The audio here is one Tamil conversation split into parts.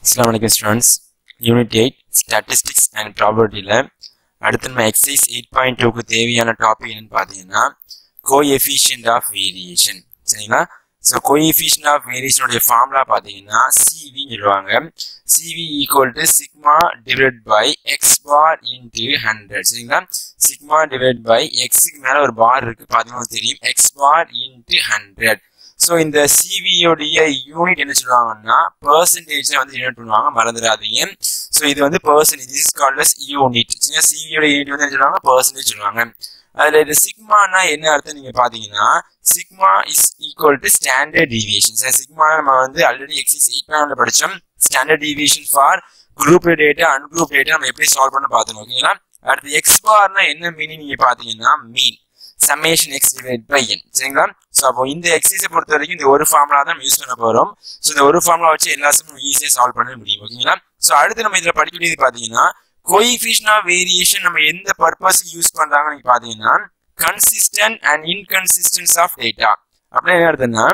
அஸ்லாம் வலைக்கம் students unit eight statistics and ப்ராபர்ட்டியில் அடுத்து நம்ம எக்ஸசைஸ் எயிட் பாயிண்ட் டூக்கு தேவையான டாபிக் என்னன்னு பார்த்தீங்கன்னா கோ எஃபிஷியன்ட் ஆஃப் வேரியேஷன் சரிங்களா ஸோ கோ எஃபிஷியன்ட் ஆஃப் வேரியேஷனுடைய ஃபார்முலா பார்த்தீங்கன்னா சிவின்னு சொல்லுவாங்க CV equal to sigma divide by X bar into hundred சரிங்களா சிக்மா டிவைட் பை எக்ஸுக்கு மேலே ஒரு பார் இருக்கு பார்த்தீங்கன்னா தெரியும் X bar into hundred so இந்த சிவியோடைய யூனிட் என்ன சொல்லுவாங்கன்னா பர்சன்டேஜ்ல வந்து யூனிட் பண்ணுவாங்க மறந்துடாதீங்க ஸோ இது வந்து percentage is called as unit சிவியோட யூனிட் வந்து என்ன சொல்லுவாங்க பர்சன்டேஜ் சொல்லுவாங்க அதுல இந்த சிக்மானா என்ன அர்த்தம் நீங்க பாத்தீங்கன்னா sigma is equal to standard deviation sigma நம்ம வந்து ஆல்ரெடி எக்ஸைஸ் எயிட் பாயிண்ட்ல படிச்சோம் standard deviation for group data ungroup data நம்ம எப்படி சால்வ் பண்ண பார்த்தோம் ஓகேங்களா அடுத்து எக்ஸ் பார்னா என்ன மீனிங் நீங்க பாத்தீங்கன்னா மீன் சம்மேஷன் எக்ஸ் டிவைட் பை என் சரிங்களா ஸோ அப்போ இந்த எக்ஸசைஸை பொறுத்த வரைக்கும் இந்த ஒரு ஃபார்முலா தான் நம்ம யூஸ் பண்ண போறோம் ஸோ இந்த ஒரு ஃபார்முலா வச்சு எல்லா சமும் ஈஸியாக சால்வ் பண்ண முடியும் ஓகேங்களா ஸோ அடுத்து நம்ம இதில் படிக்க வேண்டியது பார்த்தீங்கன்னா கோயிஃபிஷன் ஆஃப் வேரியேஷன் நம்ம எந்த பர்பஸ்க்கு யூஸ் பண்றாங்கன்னு நீங்க பாத்தீங்கன்னா consistent and inconsistence of data அப்படின்னு என்ன அர்த்தம்னா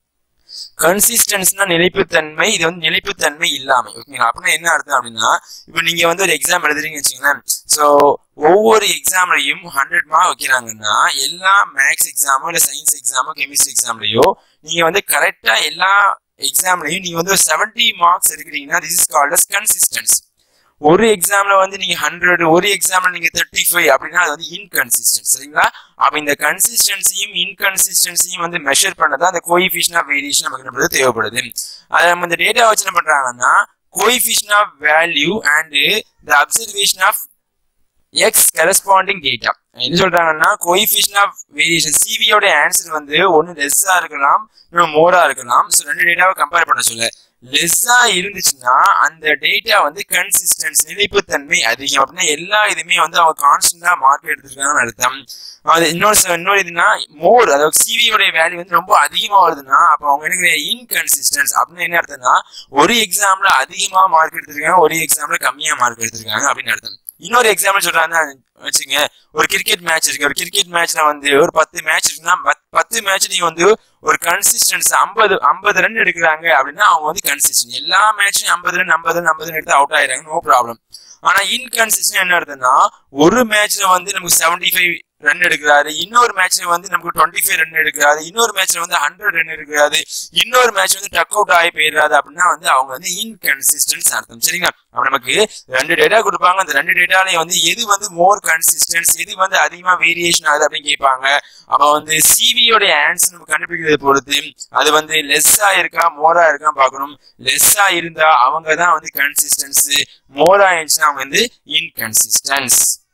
கன்சிஸ்டன்ஸ்னா நிலைப்புத்தன்மை இது வந்து நிலைப்புத்தன்மை இல்லாமை ஓகேங்களா அப்படின்னா என்ன அர்த்தம் அப்படின்னா இப்போ நீங்க வந்து ஒரு எக்ஸாம் எழுதுறீங்கன்னு வச்சுங்களேன் ஸோ ஒவ்வொரு எக்ஸாம்லையும் ஹண்ட்ரட் மார்க் வைக்கிறாங்கன்னா எல்லா மேக்ஸ் எக்ஸாமோ இல்லை சயின்ஸ் எக்ஸாமோ கெமிஸ்ட்ரி எக்ஸாம்லையோ நீங்க வந்து கரெக்டா எல்லா எக்ஸாம்லையும் நீங்க வந்து ஒரு செவன்டி மார்க்ஸ் எடுக்கிறீங்கன்னா this is called as consistence ஒரு எக்ஸாம்ல வந்து நீங்க ஹண்ட்ரட் ஒரு எக்ஸாம்ல நீங்க தேர்ட்டி ஃபைவ் அப்படின்னா அது வந்து இன்கன்சிஸ்டன்ட் சரிங்களா அப்ப இந்த கன்சிஸ்டன்சியும் இன்கன்சிஸ்டன்சியும் வந்து மெஷர் பண்ணதான் அந்த கோயிஃபிஷன் ஆஃப் வேரியேஷன் நமக்கு நம்மளுக்கு தேவைப்படுது அதை நம்ம இந்த டேட்டா வச்சு என்ன பண்றாங்கன்னா coefficient of value and the observation of X corresponding data என்ன சொல்றாங்கன்னா கோயிஃபிஷன் ஆஃப் வேரியேஷன் சிவியோட ஆன்சர் வந்து ஒன்னு லெஸ்ஸா இருக்கலாம் இன்னும் மோரா இருக்கலாம் ஸோ ரெண்டு டேட்டாவை கம்பேர் பண்ண சொல்ல லெஸ்ஸா இருந்துச்சுன்னா அந்த டேட்டா வந்து கன்சிஸ்டன்ஸ் நிலைப்புத்தன்மை அதிகம் அப்படின்னா எல்லா இதுமே வந்து அவங்க கான்ஸ்டன்டா மார்க் எடுத்துருக்காங்கன்னு அர்த்தம் அது இன்னொரு இன்னொரு இதுனா மோர் அதாவது சிவியோட வேல்யூ வந்து ரொம்ப அதிகமா வருதுன்னா அப்போ அவங்க என்ன இன்கன்சிஸ்டன்ஸ் அப்படின்னு என்ன அர்த்தம்னா ஒரு எக்ஸாம்ல அதிகமா மார்க் எடுத்திருக்காங்க ஒரு எக்ஸாம்ல கம்மியா மார்க் எடுத்திருக்காங்க அப்படின்னு அர்த்தம் இன்னொரு எக்ஸாம்பிள் சொல்றாங்க வச்சுங்க ஒரு கிரிக்கெட் மேட்ச் இருக்கு ஒரு கிரிக்கெட் மேட்ச்ல வந்து ஒரு பத்து மேட்ச் இருக்குன்னா பத்து மேட்ச் நீங்க வந்து ஒரு கன்சிஸ்டன்ஸ் ஐம்பது ஐம்பது ரன் எடுக்கிறாங்க அப்படின்னா அவங்க வந்து கன்சிஸ்டன்ட் எல்லா மேட்சும் ஐம்பது ரன் ஐம்பது ரன் ஐம்பது ரன் எடுத்து அவுட் ஆயிடுறாங்க நோ ப்ராப்ளம் ஆனா இன்கன்சிஸ்டன்ட் என்ன அர்த்தம்னா ஒரு மேட்ச்ல வந்து நமக்கு செவன்டி ஃபைவ் ரன் எடுக்கிறாரு இன்னொரு மேட்ச்ல வந்து நமக்கு டுவெண்ட்டி ஃபைவ் ரன் எடுக்கிறாரு இன்னொரு மேட்ச்ல வந்து ஹண்ட்ரட் ரன் எடுக்கிறாரு இன்னொரு மேட்ச் வந்து டக் அவுட் ஆகி போயிடுறாரு அப்படின்னா வந்து அவங்க வந்து இன்கன்சிஸ்டன்ஸ் அர்த்தம் சரிங்களா அப்ப நமக்கு ரெண்டு டேட்டா கொடுப்பாங்க அந்த ரெண்டு டேட்டாலையும் வந்து எது வந்து மோர் கன்சிஸ்டன்ஸ் எது வந்து அதிகமா வேரியேஷன் ஆகுது அப்படின்னு கேட்பாங்க அப்ப வந்து சிவியோட ஆன்சர் நம்ம கண்டுபிடிக்கிறத பொறுத்து அது வந்து லெஸ்ஸா இருக்கா மோரா இருக்கா பார்க்கணும் லெஸ்ஸா இருந்தா அவங்க தான் வந்து கன்சிஸ்டன்ஸ் மோரா ஆயிடுச்சுன்னா அவங்க வந்து இன்கன்சிஸ்டன்ஸ்